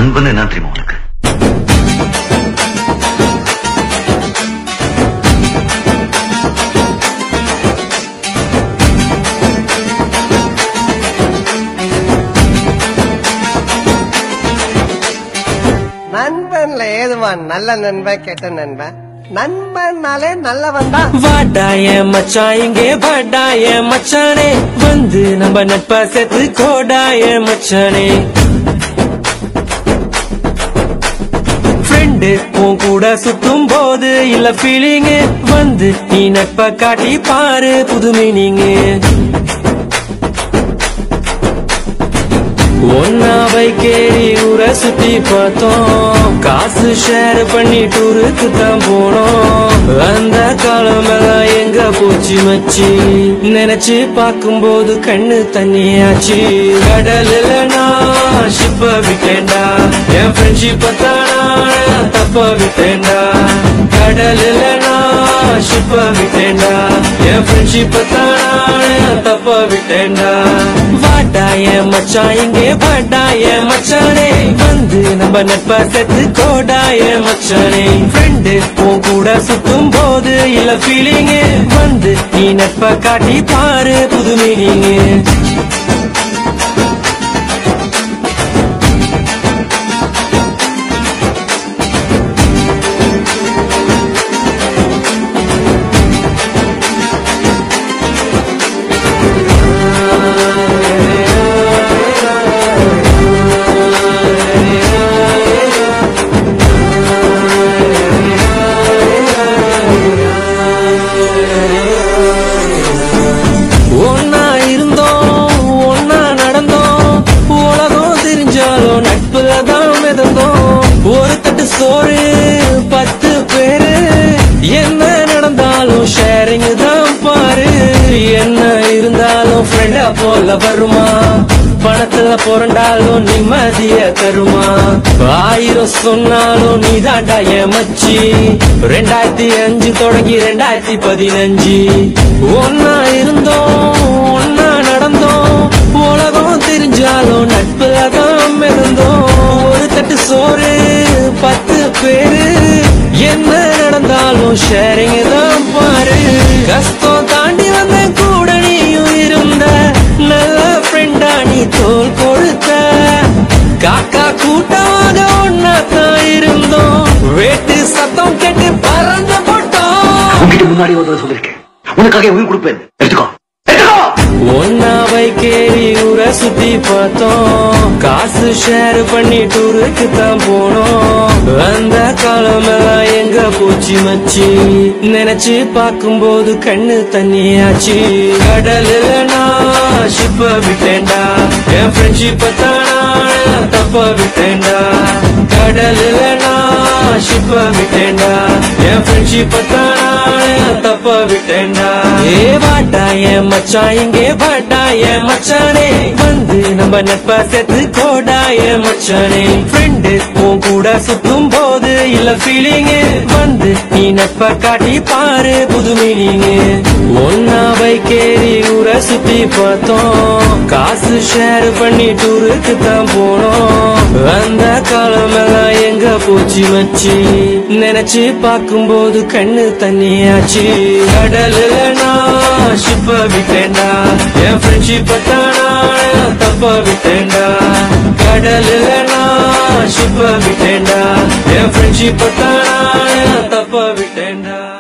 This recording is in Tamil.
நண்பன் என்ன தெரியுமா உனக்கு நண்பன்ல ஏதுவான் நல்ல நண்பன் கெட்ட நண்பன் நண்பன்னாலே நல்லவன் தான் வாடாய மச்சான் இங்கே வாடாய மச்சானே வந்து நம்ம நட்பா சேர்த்து கோடாய மச்சானே ஃப்ரெண்டு உன் கூட சுத்தும் போது இல்ல ஃபீலிங்கு வந்து நீ நட்ப காட்டி பாரு புது மீனிங்கு ஒன்னாவை கேரி ஊரை சுத்தி பார்த்தோம் காசு ஷேர் பண்ணி டூருக்கு தான் போனோம் அந்த காலமெல்லாம் எங்க போச்சு மச்சி நினைச்சு பார்க்கும்போது கண்ணு தண்ணியாச்சு கடலில் நான் ஷிப்ப விட்டேன்டா என் ஃப்ரெண்ட்ஷிப்ப தானா தப்ப விட்டேன்டா கடலில் நான் ஷிப்ப விட்டேன்டா என் ஃப்ரெண்ட்ஷிப்ப தானா தப்ப விட்டேன்டா வாடாய மச்சான் இங்கே வாடாய மச்சானே வந்து நம்ம நட்பா சேர்த்து கோடாய மச்சானே ஃப்ரெண்டு உன் கூட சுத்தும் போது இல்ல ஃபீலிங்கு வந்து நீ நட்ப காட்டி பாரு புது மீனிங்கு ஒன்னா இருந்தோம் ஒன்னா நடந்தோம் உலகம் தெரிஞ்சாலும் நட்புல தான் மிதந்தோம் ஒரு தட்டு சோறு பத்து பேரு என்ன நடந்தாலும் ஷேரிங் தான் பாரு என்ன இருந்தாலும் ஃப்ரெண்டா போல வருமா பணத்துல புரண்டாலும் நிம்மதிய தருமா ஆயிரம் சொன்னாலும் நீ தாண்டா என் மச்சி ரெண்டாயிரத்தி அஞ்சு தொடங்கி ரெண்டாயிரத்தி பதினஞ்சு ஒன்னா இருந்தோம் ஒன்னா நடந்தோம் உலகம் தெரிஞ்சாலும் நட்புல தான் மிதந்தோம் ஒரு தட்டு சோறு பத்து பேரு என்ன நடந்தாலும் ஷேரிங் தான் பாரு கஷ்டம் தாண்டி வந்த கூட நீயும் இருந்த நல்ல ஃப்ரெண்டா நீ தோல் கொடுத்த காக்கா கூட்டமாக ஒன்னா தான் இருந்தோம் வேட்டு சத்தம் கேட்டு பறந்து போட்டோம் உன்கிட்ட முன்னாடி ஒரு தடவை சொல்லிருக்கேன் உனக்காக உயிர் கொடுப்பேன் எடுத்துக்கோ எடுத்துக்கோ ஒன்னாவை கேரி ஊரை சுத்தி பார்த்தோம் காசு ஷேர் பண்ணி டூருக்கு தான் போனோம் அந்த காலமெல்லாம் எங்க போச்சு மச்சி நினைச்சு பார்க்கும்போது கண்ணு தண்ணியாச்சு கடலில் நான் ஷிப்ப விட்டேன்டா என் ஃப்ரெண்ட்ஷிப்ப தானா தப்ப விட்டேன்டா கடலில் நான் ஷிப்ப விட்டேன்டா என் ஃப்ரெண்ட்ஷிப்ப தானா தப்ப விட்டேன்டா ஏ வாட்டா என் மச்சான் இங்கே வாட்டா என் மச்சானே வந்து நம்ம நட்பா சேர்த்து கோடா என் மச்சானே ஃப்ரெண்டு உன் கூட சுத்தும் போது இல்ல ஃபீலிங்கு வந்து நீ நட்ப காட்டி பாரு புது மீனிங்கு ஒன்னா பைக் ஏறி ஊரை சுத்தி பார்த்தோம் காசு ஷேர் பண்ணி டூருக்கு தான் போனோம் அந்த காலமெல்லாம் எங்க போச்சு மச்சி நினைச்சு பார்க்கும்போது கண்ணு தண்ணியாச்சு கடலில் நான் ஷிப்ப விட்டேன்டா என் ஃப்ரெண்ட்ஷிப்ப தானா தப்ப விட்டேன்டா கடலில் நான் ஷிப்ப விட்டேன்டா என் ஃப்ரெண்ட்ஷிப்ப தானா தப்ப விட்டேன்டா